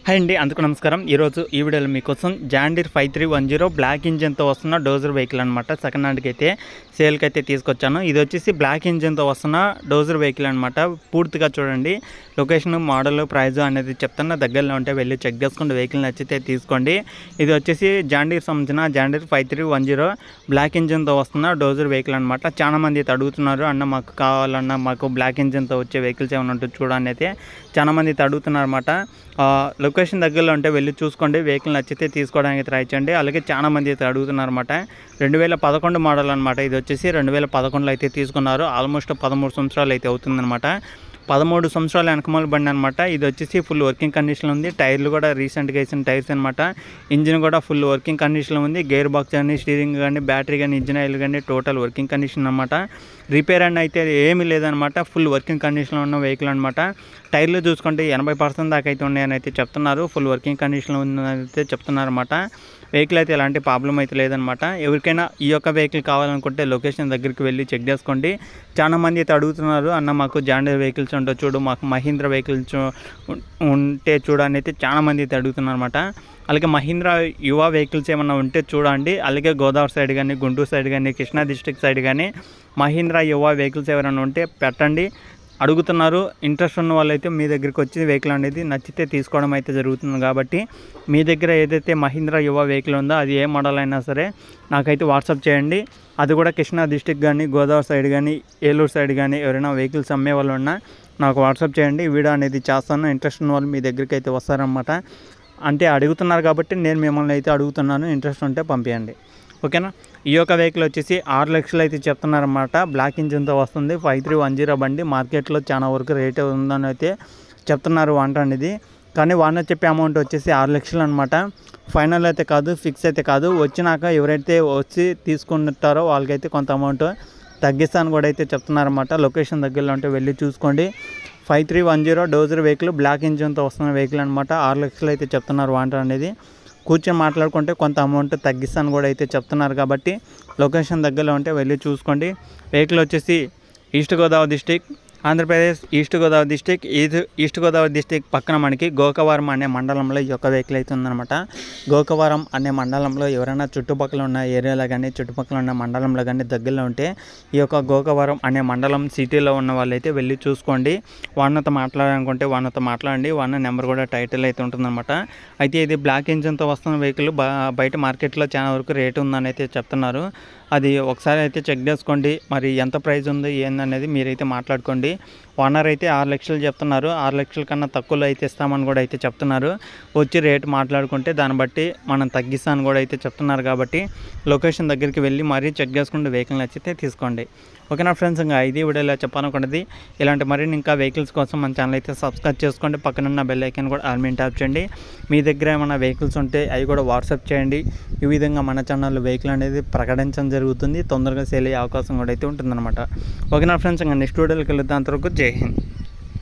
hi అండి అందుకు నమస్కారం ఈరోజు ఈ వీడియోలో మీకోసం John Deere five three one zero black ఇంజిన్తో వస్తున్న డోజర్ వెహికల్ అనమాట సెకండ్ హ్యాండ్కి అయితే సేల్కి అయితే తీసుకొచ్చాను ఇది వచ్చేసి బ్లాక్ ఇంజిన్తో వస్తున్న డోజర్ వెహికల్ అనమాట పూర్తిగా చూడండి లొకేషన్ మోడల్ ప్రైజ్ అనేది చెప్తాను దగ్గరలో ఉంటే వెళ్ళి చెక్ చేసుకోండి వెహికల్ నచ్చితే తీసుకోండి ఇది వచ్చేసి జాండీర్ సంబంధించిన John Deere five three one zero black ఇంజిన్తో వస్తున్న డోజర్ వెహికల్ అనమాట చాలా మంది అయితే అడుగుతున్నారు అన్న మాకు కావాలన్న మాకు బ్లాక్ ఇంజిన్తో వచ్చే వెహికల్స్ ఏమైనా ఉంటే చూడండి అయితే చాలా మంది అయితే అడుగుతున్నారు అనమాట లొకేషన్ దగ్గరలో ఉంటే వెళ్ళి చూసుకోండి వెహికల్ నచ్చితే తీసుకోవడానికి ట్రై చేయండి అలాగే చాలా మంది అయితే అడుగుతున్నారు అనమాట రెండు వేల పదకొండు మోడల్ అనమాట ఇది వచ్చేసి రెండు వేల పదకొండులో అయితే తీసుకున్నారు ఆల్మోస్ట్ పదమూడు సంవత్సరాలు అయితే అవుతుందన్నమాట పదమూడు సంవత్సరాల వెనకమాల బండి అనమాట ఇది వచ్చేసి ఫుల్ వర్కింగ్ కండిషన్లో ఉంది టైర్లు కూడా రీసెంట్గా వేసిన టైర్స్ అనమాట ఇంజిన్ కూడా ఫుల్ వర్కింగ్ కండిషన్లో ఉంది గేర్ బాక్స్ కానీ స్టీరింగ్ కానీ బ్యాటరీ కానీ ఇంజిన్ ఆయిల్ కానీ టోటల్ వర్కింగ్ కండిషన్ అనమాట రిపేర్ అని అయితే ఏమీ లేదనమాట ఫుల్ వర్కింగ్ కండిషన్లో ఉన్న వెహికల్ అనమాట టైర్లు చూసుకుంటే ఎనభై పర్సెంట్ దాకా అయితే ఉన్నాయని అయితే చెప్తున్నారు ఫుల్ వర్కింగ్ కండిషన్లో ఉందని అయితే చెప్తున్నారు అనమాట వెహికల్ అయితే ఎలాంటి ప్రాబ్లం అయితే లేదనమాట ఎవరికైనా ఈ యొక్క వెహికల్ కావాలనుకుంటే లొకేషన్ దగ్గరికి వెళ్ళి చెక్ చేసుకోండి చాలా మంది అయితే అడుగుతున్నారు అన్న మాకు జాండర్ వెహికల్స్ ఉంటే చూడు మాకు మహీంద్ర వెహికల్స్ ఉం- ఉంటే చూడని అయితే చాలా మంది అయితే అడుగుతున్నారు అనమాట అలాగే మహీంద్రా యువ వెహికల్స్ ఏమన్నా ఉంటే చూడండి అలాగే గోదావరి సైడ్ కానీ గుంటూరు సైడ్ కానీ కృష్ణా డిస్ట్రిక్ట్ సైడ్ కానీ మహీంద్రా యువ వెహికల్స్ ఎవరైనా ఉంటే పెట్టండి అడుగుతున్నారు ఇంట్రెస్ట్ ఉన్న వాళ్ళైతే మీ దగ్గరికి వచ్చి వెహికల్ అనేది నచ్చితే తీసుకోవడం అయితే జరుగుతుంది కాబట్టి మీ దగ్గర ఏదైతే మహీంద్రా యువ వెహికల్ ఉందో అది ఏ మోడల్ అయినా సరే నాకైతే వాట్సాప్ చేయండి అది కూడా కృష్ణా డిస్టిక్ కానీ గోదావరి సైడ్ కానీ ఏలూరు సైడ్ కానీ ఎవరైనా వెహికల్స్ అమ్మే వాళ్ళు ఉన్నా నాకు వాట్సాప్ చేయండి వీడియో అనేది చేస్తాను ఇంట్రెస్ట్ ఉన్న వాళ్ళు మీ దగ్గరికి అయితే వస్తారనమాట అంటే అడుగుతున్నారు కాబట్టి నేను మిమ్మల్ని అయితే అడుగుతున్నాను ఇంట్రెస్ట్ ఉంటే పంపించండి ఓకేనా ఈ యొక్క వెహికల్ వచ్చేసి ఆరు లక్షలు అయితే చెప్తున్నారన్నమాట బ్లాక్ ఇంజిన్తో వస్తుంది ఫైవ్ త్రీ వన్ జీరో బండి మార్కెట్లో చాలా వరకు రేట్ ఉందని అయితే చెప్తున్నారు వంట అనేది కానీ వాళ్ళ చెప్పే అమౌంట్ వచ్చేసి ఆరు లక్షలు అనమాట ఫైనల్ అయితే కాదు ఫిక్స్ అయితే కాదు వచ్చినాక ఎవరైతే వచ్చి తీసుకుంటారో వాళ్ళకైతే కొంత అమౌంట్ తగ్గిస్తాను కూడా అయితే చెప్తున్నారన్నమాట లొకేషన్ దగ్గరలో ఉంటే వెళ్ళి చూసుకోండి five three one zero dozer vehicle black ఇంజిన్తో వస్తున్న వెహికల్ అనమాట ఆరు లక్షలు అయితే చెప్తున్నారు వాంటర్ అనేది కూర్చొని మాట్లాడుకుంటే కొంత అమౌంట్ తగ్గిస్తాను కూడా అయితే చెప్తున్నారు కాబట్టి లొకేషన్ దగ్గరలో ఉంటే వెళ్ళి చూసుకోండి వెహికల్ వచ్చేసి east Godavari district Andhra Pradesh east Godavari district east east Godavari district పక్కన మనకి గోకవరం అనే మండలంలో ఈ యొక్క వెహికల్ అయితే ఉందన్నమాట గోకవరం అనే మండలంలో ఎవరైనా చుట్టుపక్కల ఉన్న ఏరియాలో కానీ చుట్టుపక్కల ఉన్న మండలంలో కానీ దగ్గరలో ఉంటే ఈ యొక్క గోకవరం అనే మండలం సిటీలో ఉన్న వాళ్ళైతే వెళ్ళి చూసుకోండి వాడినతో మాట్లాడాలనుకుంటే వాడినతో మాట్లాడండి వాడిన నెంబర్ కూడా టైటిల్ అయితే ఉంటుందన్నమాట అయితే ఇది బ్లాక్ ఇంజిన్తో వస్తున్న వెహికల్ బ బయట మార్కెట్లో చాలా వరకు రేటు ఉందని అయితే చెప్తున్నారు అది ఒకసారి అయితే చెక్ చేసుకోండి మరి ఎంత ప్రైస్ ఉంది ఏందనేది మీరైతే మాట్లాడుకోండి ఓనర్ అయితే ఆరు లక్షలు చెప్తున్నారు ఆరు లక్షల కన్నా తక్కువలో అయితే ఇస్తామని కూడా అయితే చెప్తున్నారు వచ్చి రేట్ మాట్లాడుకుంటే దాన్ని బట్టి మనం తగ్గిస్తామని కూడా అయితే చెప్తున్నారు కాబట్టి లొకేషన్ దగ్గరికి వెళ్ళి మరీ చెక్ చేసుకుంటే వెహికల్ నచ్చితే తీసుకోండి ఓకేనా ఫ్రెండ్స్ ఇంకా ఇది వీడియోలో చెప్పాలనుకున్నది ఇలాంటి మరిన్ని ఇంకా వెహికల్స్ కోసం మన ఛానల్ అయితే సబ్స్క్రైబ్ చేసుకోండి పక్కనున్న బెల్ ఐకాన్ కూడా ఆల్మీన్ ట్యాప్ చేయండి మీ దగ్గర ఏమైనా వెహికల్స్ ఉంటే అవి కూడా వాట్సాప్ చేయండి ఈ విధంగా మన ఛానల్లో వెహికల్ అనేది ప్రకటించడం జరుగుతుంది తొందరగా సేల్ అయ్యే అవకాశం కూడా అయితే ఉంటుందన్నమాట ఓకేనా ఫ్రెండ్స్ ఇంకా నెక్స్ట్ వీడియోకి వెళ్తే అంతవరకు జై హింద్